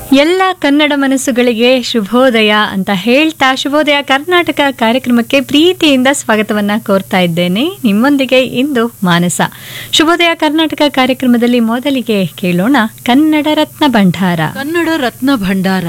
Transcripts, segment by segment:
ಎಲ್ಲ ಕನ್ನಡ ಮನಸ್ಸುಗಳಿಗೆ ಶುಭೋದಯ ಅಂತ ಹೇಳ್ತಾ ಶುಭೋದಯ ಕರ್ನಾಟಕ ಕಾರ್ಯಕ್ರಮಕ್ಕೆ ಪ್ರೀತಿಯಿಂದ ಸ್ವಾಗತವನ್ನ ಕೋರ್ತಾ ಇದ್ದೇನೆ ನಿಮ್ಮೊಂದಿಗೆ ಇಂದು ಮಾನಸ ಶುಭೋದಯ ಕರ್ನಾಟಕ ಕಾರ್ಯಕ್ರಮದಲ್ಲಿ ಮೊದಲಿಗೆ ಕೇಳೋಣ ಕನ್ನಡ ರತ್ನ ಭಂಡಾರ ಕನ್ನಡ ರತ್ನ ಭಂಡಾರ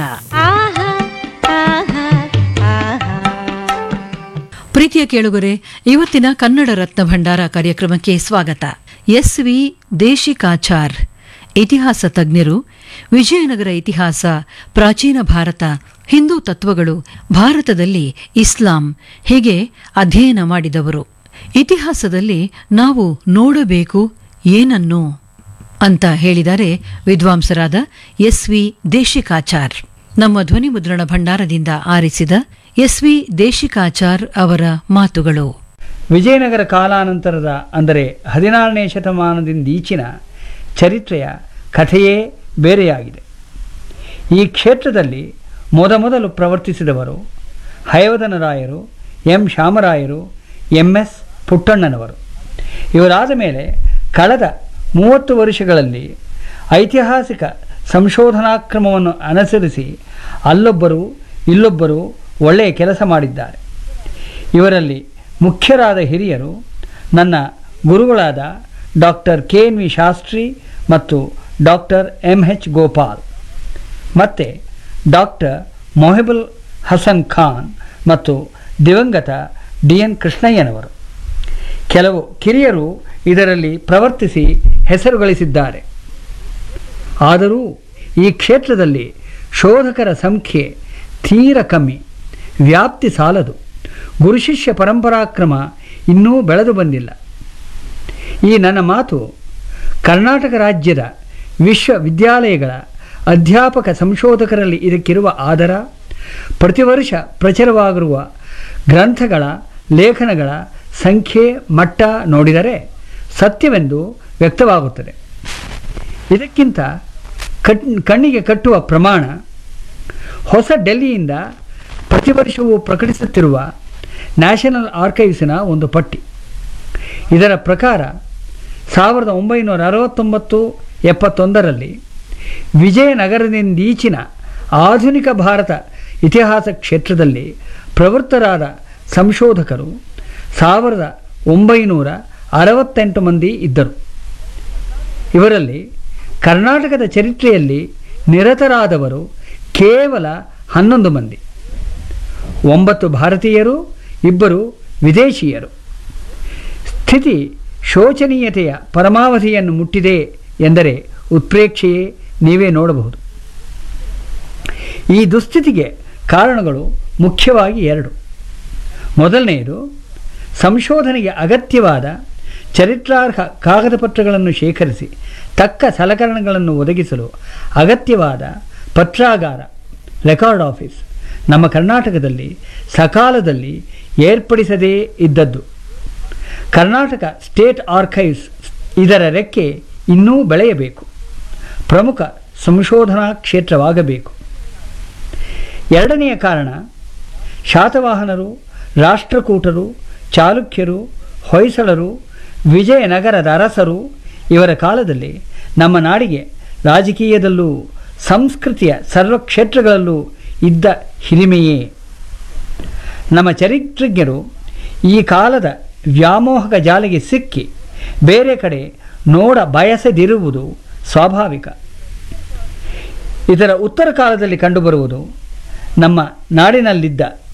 ಪ್ರೀತಿಯ ಕೇಳುಗರೆ ಇವತ್ತಿನ ಕನ್ನಡ ರತ್ನ ಭಂಡಾರ ಕಾರ್ಯಕ್ರಮಕ್ಕೆ ಸ್ವಾಗತ ಎಸ್ ವಿ ದೇಶಿಕಾಚಾರ್ ಇತಿಹಾಸ ತಜ್ಞರು ವಿಜಯನಗರ ಇತಿಹಾಸ ಪ್ರಾಚೀನ ಭಾರತ ಹಿಂದೂ ತತ್ವಗಳು ಭಾರತದಲ್ಲಿ ಇಸ್ಲಾಂ ಹೀಗೆ ಅಧ್ಯಯನ ಮಾಡಿದವರು ಇತಿಹಾಸದಲ್ಲಿ ನಾವು ನೋಡಬೇಕು ಏನನ್ನು ಅಂತ ಹೇಳಿದ್ದಾರೆ ವಿದ್ವಾಂಸರಾದ ಎಸ್ ವಿ ದೇಶಿಕಾಚಾರ್ ನಮ್ಮ ಧ್ವನಿ ಮುದ್ರಣ ಭಂಡಾರದಿಂದ ಆರಿಸಿದ ಎಸ್ ವಿ ದೇಶಿಕಾಚಾರ್ ಅವರ ಮಾತುಗಳು ವಿಜಯನಗರ ಕಾಲಾನಂತರದ ಅಂದರೆ ಹದಿನಾರನೇ ಶತಮಾನದಿಂದ ಈಚಿನ ಚರಿತ್ರೆಯ ಕಥೆಯೇ ಬೇರೆಯಾಗಿದೆ ಈ ಕ್ಷೇತ್ರದಲ್ಲಿ ಮೊದಮೊದಲು ಪ್ರವರ್ತಿಸಿದವರು ಹಯವದನರಾಯರು ಎಂ ಶಾಮರಾಯರು ಎಂ ಎಸ್ ಪುಟ್ಟಣ್ಣನವರು ಇವರಾದ ಮೇಲೆ ಕಳೆದ ಮೂವತ್ತು ವರ್ಷಗಳಲ್ಲಿ ಐತಿಹಾಸಿಕ ಸಂಶೋಧನಾ ಕ್ರಮವನ್ನು ಅನುಸರಿಸಿ ಅಲ್ಲೊಬ್ಬರು ಇಲ್ಲೊಬ್ಬರು ಒಳ್ಳೆಯ ಕೆಲಸ ಮಾಡಿದ್ದಾರೆ ಇವರಲ್ಲಿ ಮುಖ್ಯರಾದ ಹಿರಿಯರು ನನ್ನ ಗುರುಗಳಾದ doctor K N V Shastri ಮತ್ತು ಡಾಕ್ಟರ್ ಎಂ ಎಚ್ ಗೋಪಾಲ್ ಮತ್ತು ಡಾಕ್ಟರ್ ಮೊಹಿಬುಲ್ ಹಸನ್ ಖಾನ್ ಮತ್ತು ದಿವಂಗತ ಡಿ ಎನ್ ಕೃಷ್ಣಯ್ಯನವರು ಕೆಲವು ಕಿರಿಯರು ಇದರಲ್ಲಿ ಪ್ರವರ್ತಿಸಿ ಹೆಸರು ಗಳಿಸಿದ್ದಾರೆ ಆದರೂ ಈ ಕ್ಷೇತ್ರದಲ್ಲಿ ಶೋಧಕರ ಸಂಖ್ಯೆ ತೀರ ಕಮ್ಮಿ ವ್ಯಾಪ್ತಿ ಸಾಲದು ಗುರುಶಿಷ್ಯ ಪರಂಪರಾಕ್ರಮ ಇನ್ನೂ ಬೆಳೆದು ಬಂದಿಲ್ಲ ಈ ನನ್ನ ಮಾತು ಕರ್ನಾಟಕ ರಾಜ್ಯದ ವಿಶ್ವವಿದ್ಯಾಲಯಗಳ ಅಧ್ಯಾಪಕ ಸಂಶೋಧಕರಲ್ಲಿ ಇದಕ್ಕಿರುವ ಆದರ ಪ್ರತಿ ವರ್ಷ ಪ್ರಚುರವಾಗಿರುವ ಗ್ರಂಥಗಳ ಲೇಖನಗಳ ಸಂಖ್ಯೆ ಮಟ್ಟ ನೋಡಿದರೆ ಸತ್ಯವೆಂದು ವ್ಯಕ್ತವಾಗುತ್ತದೆ ಇದಕ್ಕಿಂತ ಕಟ್ ಕಣ್ಣಿಗೆ ಕಟ್ಟುವ ಪ್ರಮಾಣ ಹೊಸ ಡೆಲ್ಲಿಯಿಂದ ಪ್ರತಿ ವರ್ಷವೂ ಪ್ರಕಟಿಸುತ್ತಿರುವ ನ್ಯಾಷನಲ್ ಆರ್ಕೈವ್ಸಿನ ಒಂದು ಪಟ್ಟಿ ಇದರ ಪ್ರಕಾರ ಸಾವಿರದ ಒಂಬೈನೂರ ಅರವತ್ತೊಂಬತ್ತು ಎಪ್ಪತ್ತೊಂದರಲ್ಲಿ ವಿಜಯನಗರದಿಂದೀಚಿನ ಆಧುನಿಕ ಭಾರತ ಇತಿಹಾಸ ಕ್ಷೇತ್ರದಲ್ಲಿ ಪ್ರವೃತ್ತರಾದ ಸಂಶೋಧಕರು ಸಾವಿರದ ಒಂಬೈನೂರ ಅರವತ್ತೆಂಟು ಮಂದಿ ಇದ್ದರು ಇವರಲ್ಲಿ ಕರ್ನಾಟಕದ ಚರಿತ್ರೆಯಲ್ಲಿ ನಿರತರಾದವರು ಕೇವಲ ಹನ್ನೊಂದು ಮಂದಿ ಒಂಬತ್ತು ಭಾರತೀಯರು ಇಬ್ಬರು ವಿದೇಶೀಯರು ಸ್ಥಿತಿ ಶೋಚನೀಯತೆಯ ಪರಮಾವಧಿಯನ್ನು ಮುಟ್ಟಿದೆ ಎಂದರೆ ಉತ್ಪ್ರೇಕ್ಷೆಯೇ ನೀವೇ ನೋಡಬಹುದು ಈ ದುಸ್ಥಿತಿಗೆ ಕಾರಣಗಳು ಮುಖ್ಯವಾಗಿ ಎರಡು ಮೊದಲನೆಯದು ಸಂಶೋಧನೆಗೆ ಅಗತ್ಯವಾದ ಚರಿತ್ರಾರ್ಹ ಕಾಗದಪತ್ರಗಳನ್ನು ಶೇಖರಿಸಿ ತಕ್ಕ ಸಲಕರಣೆಗಳನ್ನು ಒದಗಿಸಲು ಅಗತ್ಯವಾದ ಪತ್ರಾಗಾರ ರೆಕಾರ್ಡ್ ಆಫೀಸ್ ನಮ್ಮ ಕರ್ನಾಟಕದಲ್ಲಿ ಸಕಾಲದಲ್ಲಿ ಏರ್ಪಡಿಸದೇ ಇದ್ದದ್ದು ಕರ್ನಾಟಕ ಸ್ಟೇಟ್ ಆರ್ಕೈವ್ಸ್ ಇದರ ರೆಕ್ಕೆ ಇನ್ನೂ ಬೆಳೆಯಬೇಕು ಪ್ರಮುಖ ಸಂಶೋಧನಾ ಕ್ಷೇತ್ರವಾಗಬೇಕು ಎರಡನೆಯ ಕಾರಣ ಶಾತವಾಹನರು ರಾಷ್ಟ್ರಕೂಟರು ಚಾಲುಕ್ಯರು ಹೊಯ್ಸಳರು ವಿಜಯನಗರದ ಅರಸರು ಇವರ ಕಾಲದಲ್ಲಿ ನಮ್ಮ ನಾಡಿಗೆ ರಾಜಕೀಯದಲ್ಲೂ ಸಂಸ್ಕೃತಿಯ ಸರ್ವ ಕ್ಷೇತ್ರಗಳಲ್ಲೂ ಇದ್ದ ಹಿರಿಮೆಯೇ ನಮ್ಮ ಚರಿತ್ರಜ್ಞರು ಈ ಕಾಲದ ವ್ಯಾಮೋಹಕ ಜಾಲಿಗೆ ಸಿಕ್ಕಿ ಬೇರೆ ಕಡೆ ನೋಡ ಬಯಸದಿರುವುದು ಸ್ವಾಭಾವಿಕ ಇದರ ಉತ್ತರ ಕಾಲದಲ್ಲಿ ಕಂಡುಬರುವುದು ನಮ್ಮ ನಾಡಿನಲ್ಲಿದ್ದ